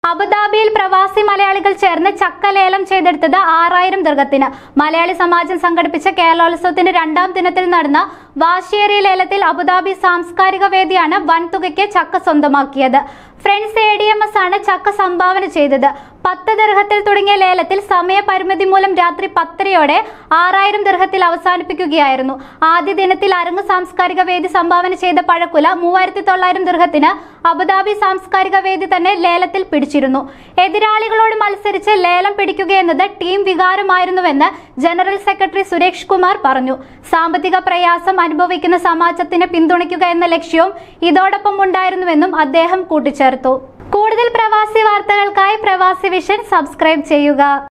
അബുദാബിയിൽ പ്രവാസി മലയാളികൾ ചേർന്ന് ചക്ക ലേലം ചെയ്തെടുത്തത് ആറായിരം ദൃഗത്തിന് മലയാളി സമാജം സംഘടിപ്പിച്ച കേരളോത്സവത്തിന്റെ രണ്ടാം ദിനത്തിൽ നടന്ന വാശിയേറിയ ലേലത്തിൽ അബുദാബി സാംസ്കാരിക വേദിയാണ് വൻതുകയ്ക്ക് ചക്ക സ്വന്തമാക്കിയത് friends A D M S ആണ് ചക്ക സംഭാവന ചെയ്തത് പത്ത് ദർഹത്തിൽ തുടങ്ങിയ ലേലത്തിൽ സമയപരിമിതി മൂലം രാത്രി പത്തരയോടെ ആറായിരം ദർഹത്തിൽ അവസാനിപ്പിക്കുകയായിരുന്നു ആദ്യ ദിനത്തിൽ അരങ്ങ് സാംസ്കാരിക വേദി സംഭാവന ചെയ്ത പഴക്കുല മൂവായിരത്തി തൊള്ളായിരം ദർഹത്തിന് അബുദാബി സാംസ്കാരിക വേദി തന്നെ ലേലത്തിൽ പിടിച്ചിരുന്നു എതിരാളികളോട് മത്സരിച്ച് ലേലം പിടിക്കുകയെന്നത് ടീം വികാരമായിരുന്നുവെന്ന് ജനറൽ സെക്രട്ടറി സുരേഷ് കുമാർ പറഞ്ഞു സാമ്പത്തിക പ്രയാസം അനുഭവിക്കുന്ന സമാജത്തിനെ പിന്തുണയ്ക്കുക എന്ന ലക്ഷ്യവും ഇതോടൊപ്പം ഉണ്ടായിരുന്നുവെന്നും അദ്ദേഹം കൂട്ടിച്ചേർത്തു കൂടുതൽ പ്രവാസി വാർത്തകൾക്കായി പ്രവാസി വിഷൻ സബ്സ്ക്രൈബ് ചെയ്യുക